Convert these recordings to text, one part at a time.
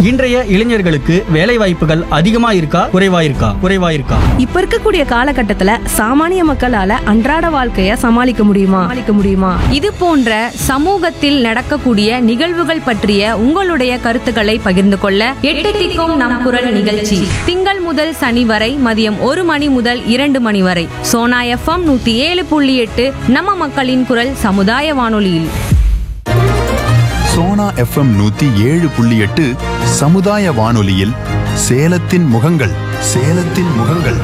இன்றைய இளைஞர்களுக்கு வேலை வாய்ப்புகள் அதிகமா இருக்கா குறைவா இருக்கா குறைவா இருக்கா இப்ப இருக்கக்கூடிய காலகட்டத்துல சாமானிய மக்களால அன்றாட வாழ்க்கைய சமாளிக்க முடியுமா சமாளிக்க முடியுமா இது போன்ற சமூகத்தில் நடக்கக்கூடிய நிகழ்வுகள் பற்றிய உங்களுடைய கருத்துக்களை பகிர்ந்து கொள்ள எட்டு திக்கும் நம் குரல் நிகழ்ச்சி திங்கள் முதல் சனி வரை மதியம் ஒரு மணி முதல் இரண்டு மணி வரை சோனா எஃப்எம் நூத்தி ஏழு புள்ளி எட்டு நம்ம மக்களின் குரல் சமுதாய வானொலியில் சோனா எஃப்எம் நூத்தி ஏழு புள்ளி எட்டு சமுதாய வானொலியில் சேலத்தின் முகங்கள் சேலத்தின் முகங்கள்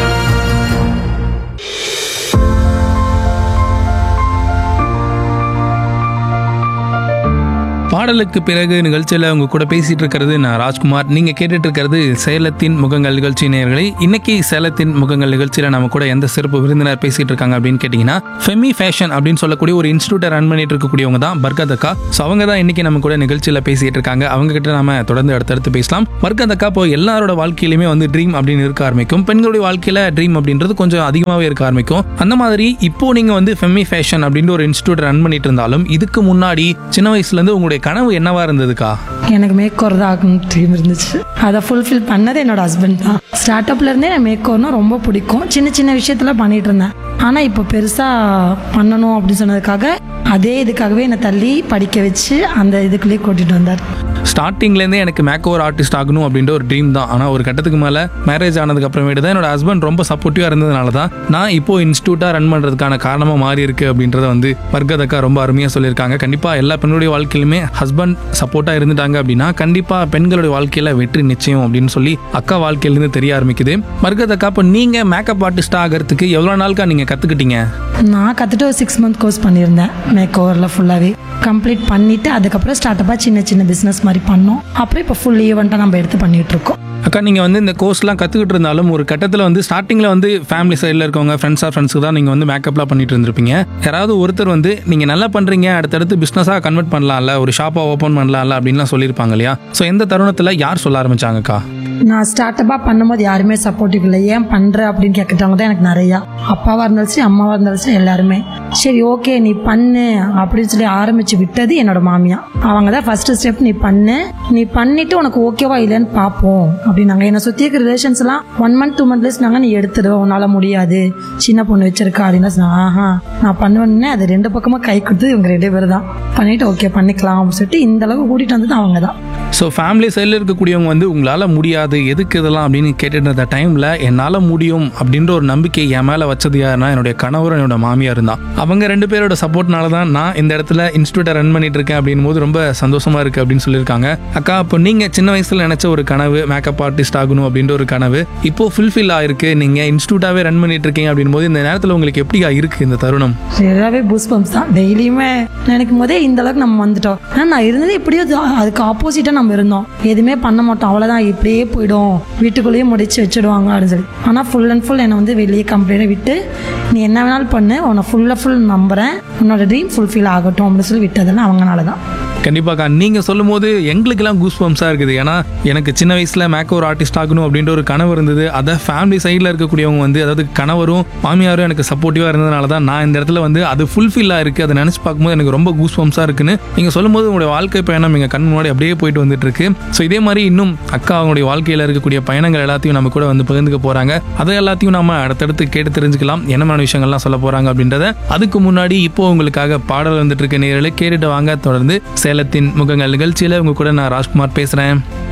பாடலுக்கு பிறகு நிகழ்ச்சியில் உங்க கூட பேசிட்டு இருக்கிறது நான் ராஜ்குமார் நீங்க கேட்டுட்டு இருக்கிறது சேலத்தின் முகங்கள் நிகழ்ச்சி நேயர்களே இன்னைக்கு சேலத்தின் முகங்கள் நிகழ்ச்சியில நம்ம கூட எந்த சிறப்பு விருந்தினர் பேசிட்டு இருக்காங்க அப்படின்னு கேட்டீங்கன்னா ஃபெமி ஃபேஷன் அப்படின்னு சொல்லக்கூடிய ஒரு இன்ஸ்டியூட்டை ரன் பண்ணிட்டு இருக்கக்கூடியவங்க தான் பர்கத் அக்கா ஸோ அவங்க தான் இன்னைக்கு நம்ம கூட நிகழ்ச்சியில பேசிட்டு இருக்காங்க அவங்க கிட்ட நாம தொடர்ந்து அடுத்தடுத்து பேசலாம் பர்கத் அக்கா இப்போ எல்லாரோட வாழ்க்கையிலுமே வந்து ட்ரீம் அப்படின்னு இருக்க ஆரம்பிக்கும் பெண்களுடைய வாழ்க்கையில ட்ரீம் அப்படின்றது கொஞ்சம் அதிகமாகவே இருக்க ஆரம்பிக்கும் அந்த மாதிரி இப்போ நீங்க வந்து ஃபெமி ஃபேஷன் அப்படின்னு ஒரு இன்ஸ்டியூட் ரன் பண்ணிட்டு இருந்தாலும் இதுக்கு முன்னாடி சின்ன வயசுல இருந்து உங்களுடைய கனவு என்னவா இருந்ததுக்கா எனக்கு மேக் ஓவர் தான் ஆகணும் ட்ரீம் இருந்துச்சு அதை ஃபுல்ஃபில் பண்ணது என்னோட ஹஸ்பண்ட் தான் ஸ்டார்ட் அப்ல இருந்தே எனக்கு மேக் ஓவர்னா ரொம்ப பிடிக்கும் சின்ன சின்ன விஷயத்துல பண்ணிட்டு இருந்தேன் ஆனால் இப்போ பெருசாக பண்ணணும் அப்படின்னு சொன்னதுக்காக அதே இதுக்காகவே என்னை தள்ளி படிக்க வச்சு அந்த இதுக்குள்ளேயே கூட்டிட்டு வந்தார் ஸ்டார்டிங்லேருந்தே எனக்கு மேக் ஓவர் ஆர்டிஸ்ட் ஆகணும் அப்படின்ற ஒரு ட்ரீம் தான் ஆனால் ஒரு கட்டத்துக்கு மேலே மேரேஜ் ஆனதுக்கு அப்புறமேட்டு தான் என்னோட ஹஸ்பண்ட் ரொம்ப சப்போர்ட்டிவாக இருந்ததுனால தான் நான் இப்போ இன்ஸ்டியூட்டாக ரன் பண்ணுறதுக்கான காரணமாக மாறி இருக்கு அப்படின்றத வந்து பர்கத் அக்கா ரொம்ப அருமையாக சொல்லியிருக்காங்க கண்டிப்பாக எல்லா பெண்களுடைய வாழ்க்கையிலுமே ஹஸ்பண்ட் சப்போர்ட்டாக இருந்துட்டாங்க அப்படின்னா கண்டிப்பாக பெண்களுடைய வாழ்க்கையில் வெற்றி நிச்சயம் அப்படின்னு சொல்லி அக்கா வாழ்க்கையிலேருந்து தெரிய ஆரம்பிக்குது பர்கத் அக்கா இப்போ நீங்கள் மேக்கப் ஆர்டிஸ்ட் ஆகிறதுக்கு எவ்வளோ நாளுக்கா நீங்கள் கற்றுக்கிட்டீங்க நான் கற்றுட்டு ஒரு சிக்ஸ் மந்த் கோர்ஸ் பண்ணியிருந்தேன் மேக் ஓவரில் ஃபுல்லாகவே கம்ப்ளீட் பண்ணிட்டு அதுக்கப்புறம் ஸ்டார்ட் அப்பாக சின்ன சின்ன பிஸ்னஸ் மாதிரி பண்ணோம் அப்புறம் இப்போ ஃபுல் ஈவெண்ட்டாக நம்ம எடுத்து பண்ணிட்டு இருக்கோம் அக்கா நீங்கள் வந்து இந்த கோர்ஸ்லாம் கற்றுக்கிட்டு இருந்தாலும் ஒரு கட்டத்தில் வந்து ஸ்டார்டிங்கில் வந்து ஃபேமிலி சைடில் இருக்கவங்க ஃப்ரெண்ட்ஸ் ஆர் ஃப்ரெண்ட்ஸுக்கு தான் நீங்கள் வந்து மேக்கப்லாம் பண்ணிட்டு இருந்திருப்பீங்க யாராவது ஒருத்தர் வந்து நீங்கள் நல்லா பண்ணுறீங்க அடுத்தடுத்து பிஸ்னஸாக கன்வெர்ட் பண்ணலாம்ல ஒரு ஷாப்பாக ஓப்பன் பண்ணலாம்ல அப்படின்லாம் சொல்லியிருப்பாங்க இல்லையா ஸோ எந்த தருணத்தில் யார் சொல்ல ஆரம்பிச்சாங்கக்கா நான் ஸ்டார்ட் அப்பாக பண்ணும்போது யாருமே சப்போர்ட்டிவ் இல்லை ஏன் பண்ணுற அப்படின்னு கேட்குறவங்க தான் எனக்கு நிறையா அப்பாவாக இருந்தாலும் சரி அம்மாவாக இருந்தாலும் சரி எல்லாருமே சரி ஓகே நீ பண்ணு அப்படின்னு சொல்லி ஆரம்பிச்சு விட்டது என்னோட மாமியா அவங்க தான் ஃபர்ஸ்ட் ஸ்டெப் நீ பண்ணு நீ பண்ணிட்டு உனக்கு ஓகேவா இல்லைன்னு பார்ப்போம் அப்படின்னாங்க என்னை சுற்றி இருக்க ரிலேஷன்ஸ் எல்லாம் ஒன் மந்த் டூ மந்த்ல சொன்னாங்க நீ எடுத்துடு உன்னால முடியாது சின்ன பொண்ணு வச்சிருக்கா அப்படின்னு சொன்னாங்க ஆஹா நான் பண்ணுவேன்னு அது ரெண்டு பக்கமா கை கொடுத்து இவங்க ரெண்டு பேர் தான் பண்ணிட்டு ஓகே பண்ணிக்கலாம் அப்படின்னு சொல்லிட்டு இந்த அளவுக்கு கூட்டிட்டு வந்தது அவங்க தான் ஸோ ஃபேமிலி சைடில் இருக்கக்கூடியவங்க வந்து உங்களால் முடியாது எதுக்கு இதெல்லாம் அப்படின்னு கேட்டுட்டு இருந்த டைமில் என்னால் முடியும் அப்படின்ற ஒரு நம்பிக்கை என் மேலே வச்சது யாருன்னா என்னுடைய கணவர் என்னோட மாமியார் இருந்தான் அவங்க ரெண்டு பேரோட சப்போர்ட்னால தான் நான் இந்த இடத்துல இன்ஸ்டியூட்டை ரன் பண்ணிட்டு இருக்கேன் அப்படின் போது ரொம்ப சந்தோஷமா இருக்கு அப்படின்னு சொல்லியிருக்காங்க அக்கா இப்போ நீங்கள் சின்ன வயசில் நினச்ச ஒரு கனவு மேக்கப் ஆர்டிஸ்ட் ஆகணும் அப்படின்ற ஒரு கனவு இப்போ ஃபுல்ஃபில் ஆயிருக்கு நீங்கள் இன்ஸ்டியூட்டாகவே ரன் பண்ணிட்டு இருக்கீங்க அப்படின் போது இந்த நேரத்தில் உங்களுக்கு எப்படியா இருக்கு இந்த தருணம் சரியாவே பூஸ் பம்ப்ஸ் தான் டெய்லியுமே நினைக்கும் போதே இந்த அளவுக்கு நம்ம வந்துட்டோம் ஆனால் நான் இருந்தது எப்படியோ அது- அதுக்கு ஆப்போசிட்டாக நம்ம இருந்தோம் எதுவுமே பண்ண மாட்டோம் அவ்வளோதான் இப்படியே போயிடும் வீட்டுக்குள்ளேயே முடிச்சு வச்சுடுவாங்க அப்படின்னு சொல்லி ஆனால் ஃபுல் அண்ட் ஃபுல் என்னை வந்து வெளியே கம்ப்ளீட்டாக விட்டு நீ என்ன வேணாலும் பண்ணு உன்னை ஃபுல்லாக ஃபுல் நம்புறேன் உன்னோட ட்ரீம் ஃபுல்ஃபில் ஆகட்டும் அப்படின்னு சொல்லி விட்டதெல்லாம் அவங்கனால தான் கண்டிப்பாக்கா நீங்கள் சொல்லும் போது எங்களுக்கெல்லாம் கூஸ் பம்ப்ஸாக இருக்குது ஏன்னா எனக்கு சின்ன வயசில் மேக்கோ ஒரு ஆர்டிஸ்ட் ஆகணும் அப்படின்ற ஒரு கனவு இருந்தது அதை ஃபேமிலி சைடில் இருக்கக்கூடியவங்க வந்து அதாவது கணவரும் மாமியாரும் எனக்கு சப்போர்ட்டிவாக இருந்ததுனால தான் நான் இந்த இடத்துல வந்து அது ஃபுல்ஃபில்லாக இருக்குது அதை நினச்சி பார்க்கும்போது எனக்கு ரொம்ப கூஸ் பம்ப்ஸாக இருக்குன்னு நீங்கள் சொல்லும்போது உங்களுடைய வாழ்க்கை பயணம் எங்கள் கண் முன்னாடி அப்படியே போயிட்டு வந்துட்டு இருக்கு ஸோ இதே மாதிரி இன்னும் அக்கா அவங்களுடைய வாழ்க்கையில் இருக்கக்கூடிய பயணங்கள் எல்லாத்தையும் நம்ம கூட வந்து பகிர்ந்துக்க போகிறாங்க அதை எல்லாத்தையும் நம்ம அடுத்தடுத்து கேட்டு தெரிஞ்சுக்கலாம் என்ன மாதிரி விஷயங்கள்லாம் சொல்ல போகிறாங்க அப்படின்றத அதுக்கு முன்னாடி இப்போ உங்களுக்காக பாடல் வந்துட்டு இருக்க நேரில் கேட்டுட்டு வாங்க தொடர்ந்து சேலத்தின் முகங்கள் நிகழ்ச்சியில் உங்க கூட நான் ராஜ்குமார் பேசுகிறேன்